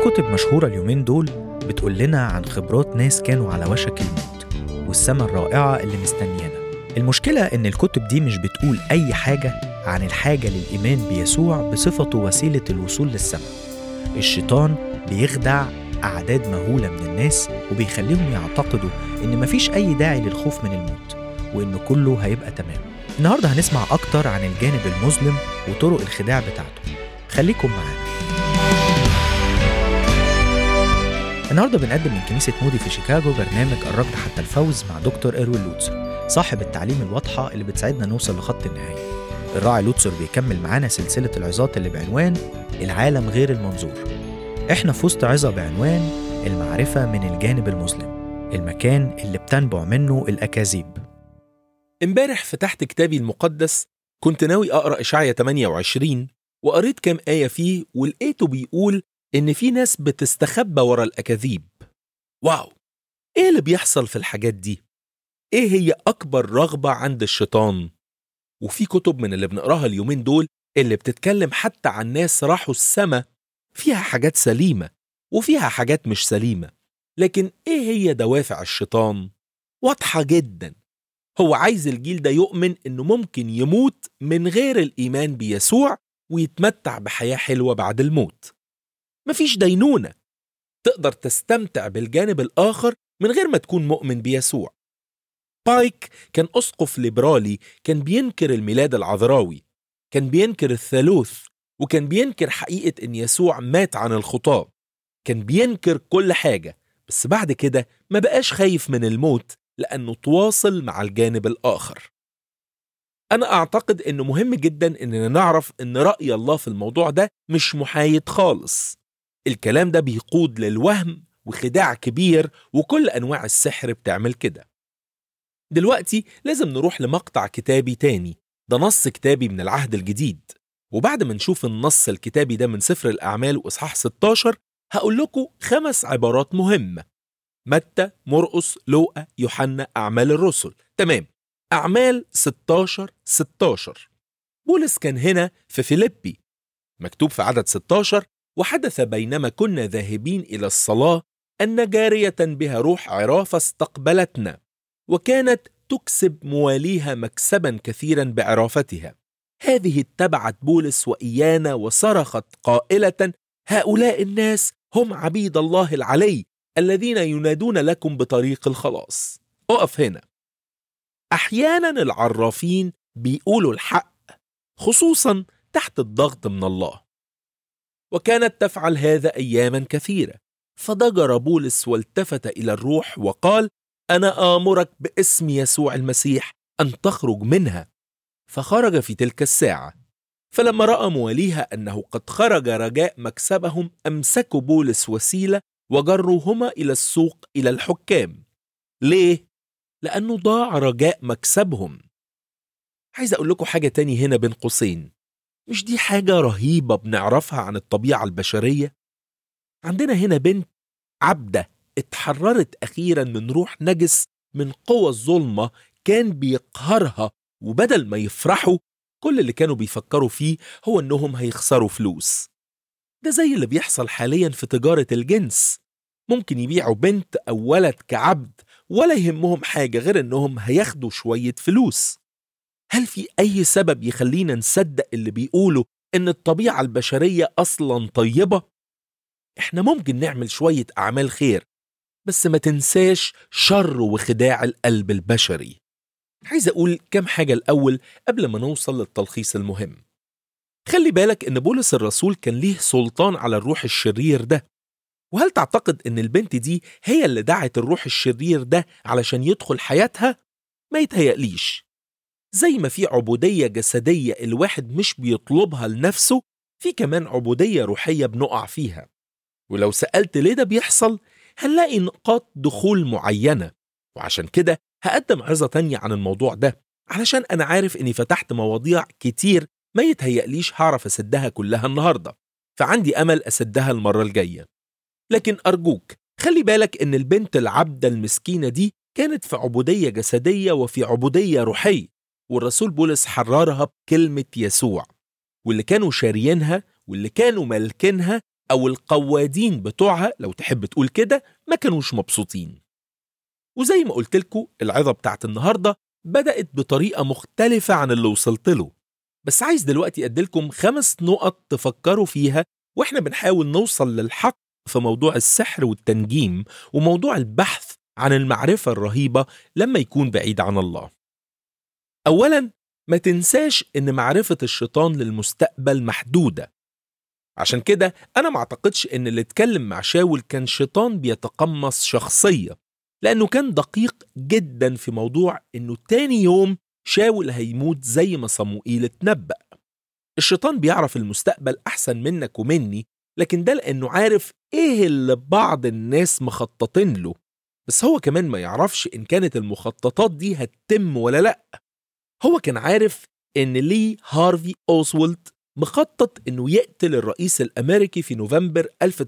كتب مشهورة اليومين دول بتقول لنا عن خبرات ناس كانوا على وشك الموت والسما الرائعة اللي مستنيانا المشكلة إن الكتب دي مش بتقول أي حاجة عن الحاجة للإيمان بيسوع بصفته وسيلة الوصول للسماء الشيطان بيخدع أعداد مهولة من الناس وبيخليهم يعتقدوا إن مفيش أي داعي للخوف من الموت وإن كله هيبقى تمام النهاردة هنسمع أكتر عن الجانب المظلم وطرق الخداع بتاعته خليكم معانا النهارده بنقدم من كنيسة مودي في شيكاغو برنامج الركض حتى الفوز مع دكتور إيروين لوتسر صاحب التعليم الواضحة اللي بتساعدنا نوصل لخط النهاية الراعي لوتسر بيكمل معانا سلسلة العظات اللي بعنوان العالم غير المنظور احنا في وسط عظة بعنوان المعرفة من الجانب المظلم المكان اللي بتنبع منه الأكاذيب امبارح فتحت كتابي المقدس كنت ناوي أقرأ إشعيا 28 وقريت كام آية فيه ولقيته بيقول إن في ناس بتستخبى ورا الأكاذيب واو إيه اللي بيحصل في الحاجات دي؟ إيه هي أكبر رغبة عند الشيطان؟ وفي كتب من اللي بنقراها اليومين دول اللي بتتكلم حتى عن ناس راحوا السما فيها حاجات سليمة وفيها حاجات مش سليمة لكن إيه هي دوافع الشيطان؟ واضحة جدا هو عايز الجيل ده يؤمن إنه ممكن يموت من غير الإيمان بيسوع ويتمتع بحياة حلوة بعد الموت مفيش دينونة تقدر تستمتع بالجانب الآخر من غير ما تكون مؤمن بيسوع بايك كان أسقف ليبرالي كان بينكر الميلاد العذراوي كان بينكر الثالوث وكان بينكر حقيقة إن يسوع مات عن الخطاة كان بينكر كل حاجة بس بعد كده ما بقاش خايف من الموت لأنه تواصل مع الجانب الآخر أنا أعتقد إنه مهم جدا إننا نعرف إن رأي الله في الموضوع ده مش محايد خالص الكلام ده بيقود للوهم وخداع كبير وكل أنواع السحر بتعمل كده دلوقتي لازم نروح لمقطع كتابي تاني ده نص كتابي من العهد الجديد وبعد ما نشوف النص الكتابي ده من سفر الأعمال وإصحاح 16 هقول لكم خمس عبارات مهمة متى مرقس لوقا يوحنا أعمال الرسل تمام أعمال 16 16 بولس كان هنا في فيليبي مكتوب في عدد 16 وحدث بينما كنا ذاهبين إلى الصلاة أن جارية بها روح عرافة استقبلتنا وكانت تكسب مواليها مكسبا كثيرا بعرافتها هذه اتبعت بولس وإيانا وصرخت قائلة هؤلاء الناس هم عبيد الله العلي الذين ينادون لكم بطريق الخلاص أقف هنا أحيانا العرافين بيقولوا الحق خصوصا تحت الضغط من الله وكانت تفعل هذا أياما كثيرة فضجر بولس والتفت إلى الروح وقال أنا آمرك باسم يسوع المسيح أن تخرج منها فخرج في تلك الساعة فلما رأى مواليها أنه قد خرج رجاء مكسبهم أمسكوا بولس وسيلة وجروهما إلى السوق إلى الحكام ليه؟ لأنه ضاع رجاء مكسبهم عايز أقول لكم حاجة تاني هنا بين قوسين مش دي حاجة رهيبة بنعرفها عن الطبيعة البشرية؟ عندنا هنا بنت عبدة اتحررت أخيرا من روح نجس من قوى الظلمة كان بيقهرها وبدل ما يفرحوا كل اللي كانوا بيفكروا فيه هو إنهم هيخسروا فلوس ده زي اللي بيحصل حاليا في تجارة الجنس ممكن يبيعوا بنت أو ولد كعبد ولا يهمهم حاجة غير إنهم هياخدوا شوية فلوس هل في أي سبب يخلينا نصدق اللي بيقولوا إن الطبيعة البشرية أصلا طيبة؟ إحنا ممكن نعمل شوية أعمال خير بس ما تنساش شر وخداع القلب البشري عايز أقول كم حاجة الأول قبل ما نوصل للتلخيص المهم خلي بالك إن بولس الرسول كان ليه سلطان على الروح الشرير ده وهل تعتقد إن البنت دي هي اللي دعت الروح الشرير ده علشان يدخل حياتها؟ ما يتهيأليش زي ما في عبودية جسدية الواحد مش بيطلبها لنفسه في كمان عبودية روحية بنقع فيها ولو سألت ليه ده بيحصل هنلاقي نقاط دخول معينة وعشان كده هقدم عظة تانية عن الموضوع ده علشان أنا عارف إني فتحت مواضيع كتير ما يتهيأليش هعرف أسدها كلها النهاردة فعندي أمل أسدها المرة الجاية لكن أرجوك خلي بالك إن البنت العبدة المسكينة دي كانت في عبودية جسدية وفي عبودية روحية والرسول بولس حررها بكلمة يسوع واللي كانوا شاريينها واللي كانوا مالكينها أو القوادين بتوعها لو تحب تقول كده ما كانوش مبسوطين وزي ما قلت لكم العظة بتاعت النهاردة بدأت بطريقة مختلفة عن اللي وصلت له بس عايز دلوقتي أديلكم خمس نقط تفكروا فيها وإحنا بنحاول نوصل للحق في موضوع السحر والتنجيم وموضوع البحث عن المعرفة الرهيبة لما يكون بعيد عن الله أولا ما تنساش إن معرفة الشيطان للمستقبل محدودة عشان كده أنا ما أعتقدش إن اللي اتكلم مع شاول كان شيطان بيتقمص شخصية لأنه كان دقيق جدا في موضوع إنه تاني يوم شاول هيموت زي ما صموئيل اتنبأ الشيطان بيعرف المستقبل أحسن منك ومني لكن ده لأنه عارف إيه اللي بعض الناس مخططين له بس هو كمان ما يعرفش إن كانت المخططات دي هتتم ولا لأ هو كان عارف إن لي هارفي أوسولد مخطط إنه يقتل الرئيس الأمريكي في نوفمبر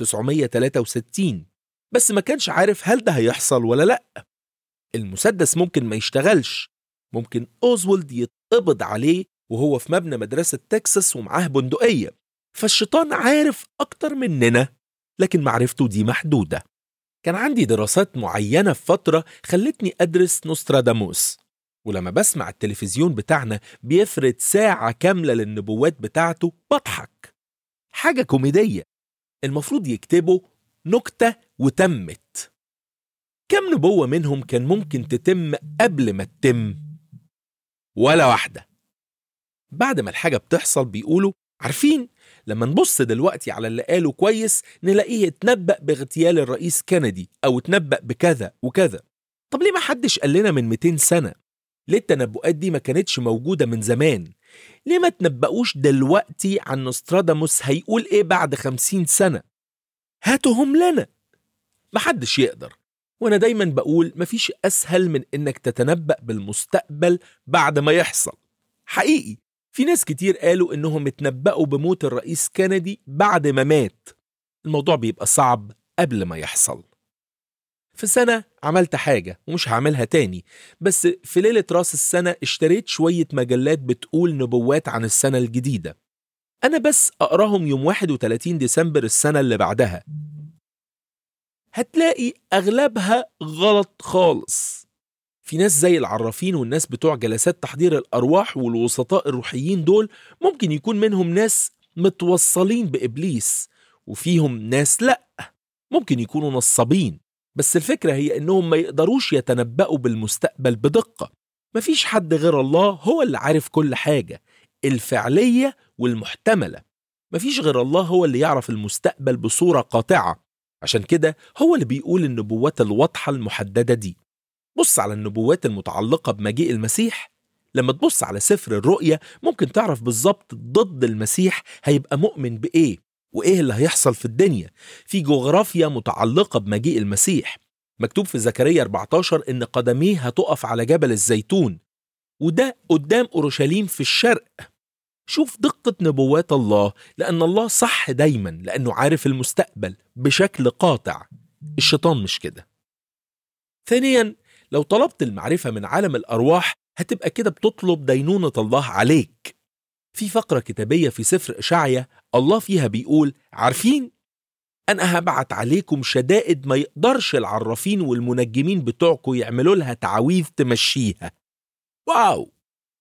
1963 بس ما كانش عارف هل ده هيحصل ولا لأ المسدس ممكن ما يشتغلش ممكن أوزولد يتقبض عليه وهو في مبنى مدرسة تكساس ومعاه بندقية فالشيطان عارف أكتر مننا لكن معرفته دي محدودة كان عندي دراسات معينة في فترة خلتني أدرس نوستراداموس ولما بسمع التلفزيون بتاعنا بيفرد ساعة كاملة للنبوات بتاعته بضحك حاجة كوميدية المفروض يكتبوا نكتة وتمت كم نبوة منهم كان ممكن تتم قبل ما تتم ولا واحدة بعد ما الحاجة بتحصل بيقولوا عارفين لما نبص دلوقتي على اللي قاله كويس نلاقيه اتنبأ باغتيال الرئيس كندي أو اتنبأ بكذا وكذا طب ليه ما حدش قال لنا من 200 سنة ليه التنبؤات دي ما كانتش موجودة من زمان ليه ما تنبأوش دلوقتي عن نوستراداموس هيقول ايه بعد خمسين سنة هاتهم لنا محدش يقدر وانا دايما بقول مفيش اسهل من انك تتنبأ بالمستقبل بعد ما يحصل حقيقي في ناس كتير قالوا انهم اتنبأوا بموت الرئيس كندي بعد ما مات الموضوع بيبقى صعب قبل ما يحصل في سنة عملت حاجة ومش هعملها تاني بس في ليلة راس السنة اشتريت شوية مجلات بتقول نبوات عن السنة الجديدة أنا بس أقراهم يوم 31 ديسمبر السنة اللي بعدها هتلاقي أغلبها غلط خالص في ناس زي العرافين والناس بتوع جلسات تحضير الأرواح والوسطاء الروحيين دول ممكن يكون منهم ناس متوصلين بإبليس وفيهم ناس لأ ممكن يكونوا نصابين بس الفكرة هي إنهم ما يقدروش يتنبأوا بالمستقبل بدقة مفيش حد غير الله هو اللي عارف كل حاجة الفعلية والمحتملة مفيش غير الله هو اللي يعرف المستقبل بصورة قاطعة عشان كده هو اللي بيقول النبوات الواضحة المحددة دي بص على النبوات المتعلقة بمجيء المسيح لما تبص على سفر الرؤية ممكن تعرف بالظبط ضد المسيح هيبقى مؤمن بإيه وإيه اللي هيحصل في الدنيا في جغرافيا متعلقة بمجيء المسيح مكتوب في زكريا 14 إن قدميه هتقف على جبل الزيتون وده قدام أورشليم في الشرق شوف دقة نبوات الله لأن الله صح دايما لأنه عارف المستقبل بشكل قاطع الشيطان مش كده ثانيا لو طلبت المعرفة من عالم الأرواح هتبقى كده بتطلب دينونة الله عليك في فقرة كتابية في سفر إشعيا الله فيها بيقول عارفين أنا هبعت عليكم شدائد ما يقدرش العرافين والمنجمين بتوعكم يعملوا لها تعاويذ تمشيها واو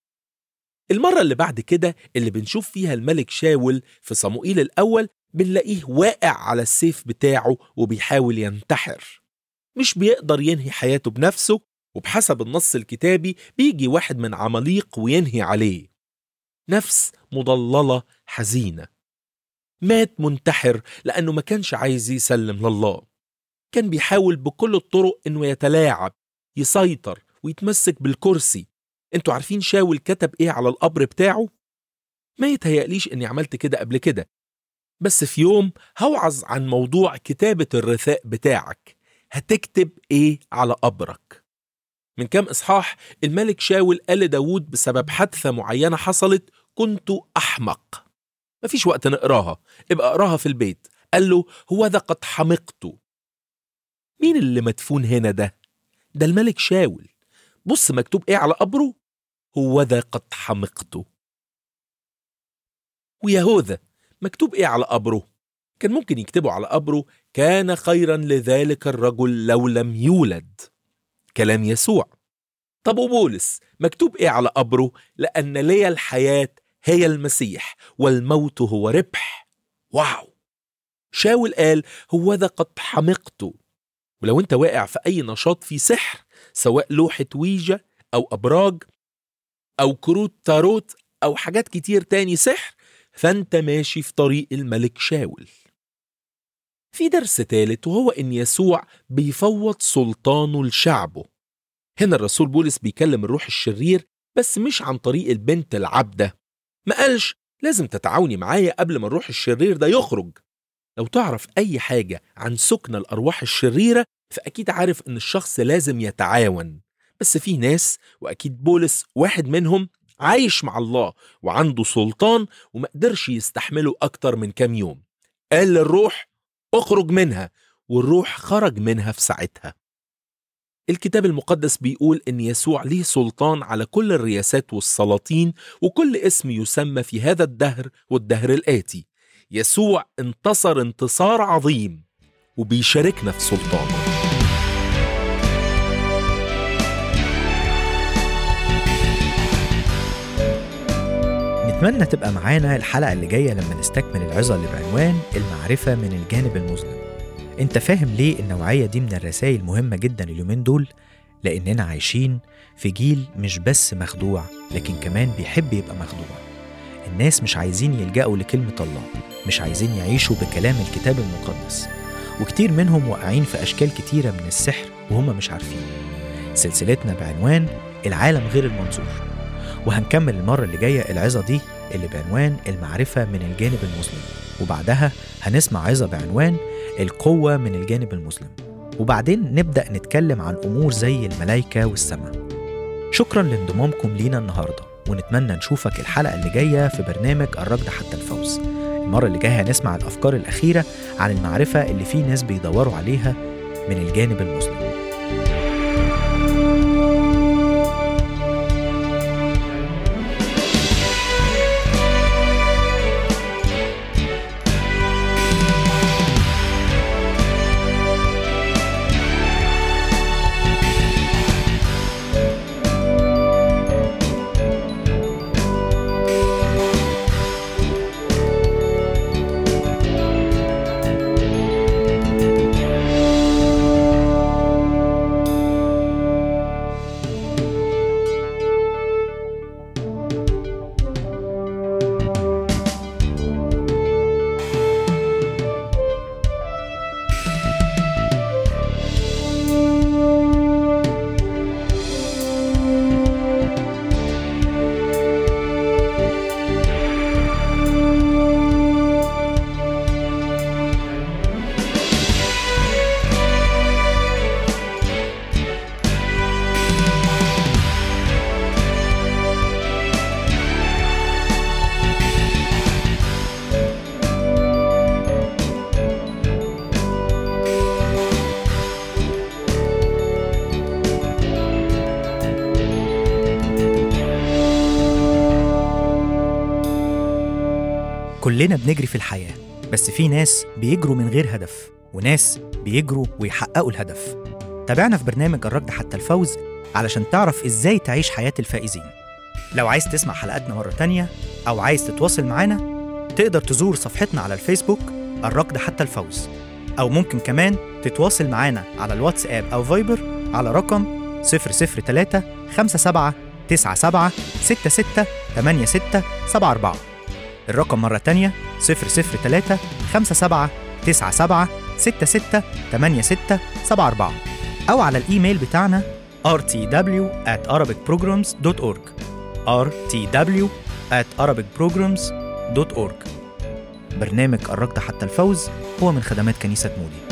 المرة اللي بعد كده اللي بنشوف فيها الملك شاول في صموئيل الأول بنلاقيه واقع على السيف بتاعه وبيحاول ينتحر مش بيقدر ينهي حياته بنفسه وبحسب النص الكتابي بيجي واحد من عماليق وينهي عليه نفس مضللة حزينة مات منتحر لأنه ما كانش عايز يسلم لله كان بيحاول بكل الطرق إنه يتلاعب يسيطر ويتمسك بالكرسي انتوا عارفين شاول كتب ايه على القبر بتاعه؟ ما يتهيأليش اني عملت كده قبل كده بس في يوم هوعظ عن موضوع كتابة الرثاء بتاعك هتكتب ايه على قبرك من كام إصحاح الملك شاول قال لداود بسبب حادثة معينة حصلت كنت أحمق مفيش وقت نقراها ابقى اقراها في البيت قال له هو ذا قد حمقت مين اللي مدفون هنا ده؟ ده الملك شاول بص مكتوب ايه على قبره هو ذا قد حمقت ويهوذا مكتوب ايه على قبره كان ممكن يكتبوا على قبره كان خيرا لذلك الرجل لو لم يولد كلام يسوع طب وبولس مكتوب ايه على قبره لان لي الحياه هي المسيح والموت هو ربح واو شاول قال هو ذا قد حمقت ولو انت واقع في اي نشاط فيه سحر سواء لوحة ويجا او ابراج او كروت تاروت او حاجات كتير تاني سحر فانت ماشي في طريق الملك شاول في درس ثالث وهو ان يسوع بيفوض سلطانه لشعبه هنا الرسول بولس بيكلم الروح الشرير بس مش عن طريق البنت العبدة ما قالش لازم تتعاوني معايا قبل ما الروح الشرير ده يخرج لو تعرف أي حاجة عن سكن الأرواح الشريرة فأكيد عارف إن الشخص لازم يتعاون بس في ناس وأكيد بولس واحد منهم عايش مع الله وعنده سلطان وما قدرش يستحمله أكتر من كام يوم قال للروح اخرج منها والروح خرج منها في ساعتها الكتاب المقدس بيقول ان يسوع ليه سلطان على كل الرياسات والسلاطين وكل اسم يسمى في هذا الدهر والدهر الاتي يسوع انتصر انتصار عظيم وبيشاركنا في سلطانه نتمنى تبقى معانا الحلقة اللي جاية لما نستكمل العظة اللي بعنوان المعرفة من الجانب المظلم انت فاهم ليه النوعية دي من الرسائل مهمة جدا اليومين دول؟ لأننا عايشين في جيل مش بس مخدوع لكن كمان بيحب يبقى مخدوع الناس مش عايزين يلجأوا لكلمة الله مش عايزين يعيشوا بكلام الكتاب المقدس وكتير منهم واقعين في أشكال كتيرة من السحر وهم مش عارفين سلسلتنا بعنوان العالم غير المنظور وهنكمل المرة اللي جاية العظة دي اللي بعنوان المعرفة من الجانب المظلم وبعدها هنسمع عظة بعنوان القوة من الجانب المظلم وبعدين نبدأ نتكلم عن أمور زي الملايكة والسماء شكرا لانضمامكم لينا النهاردة ونتمنى نشوفك الحلقة اللي جاية في برنامج الركض حتى الفوز المرة اللي جاية هنسمع الأفكار الأخيرة عن المعرفة اللي في ناس بيدوروا عليها من الجانب المظلم كلنا بنجري في الحياة بس في ناس بيجروا من غير هدف وناس بيجروا ويحققوا الهدف تابعنا في برنامج الركض حتى الفوز علشان تعرف ازاي تعيش حياة الفائزين لو عايز تسمع حلقاتنا مرة تانية أو عايز تتواصل معانا تقدر تزور صفحتنا على الفيسبوك الركض حتى الفوز أو ممكن كمان تتواصل معانا على الواتساب أو فايبر على رقم 003 57 97 66 86 74 الرقم مرة تانية 003 57 97 66 86 74 أو على الإيميل بتاعنا rtw at arabicprograms.org rtw at arabicprograms.org برنامج الركض حتى الفوز هو من خدمات كنيسة مودي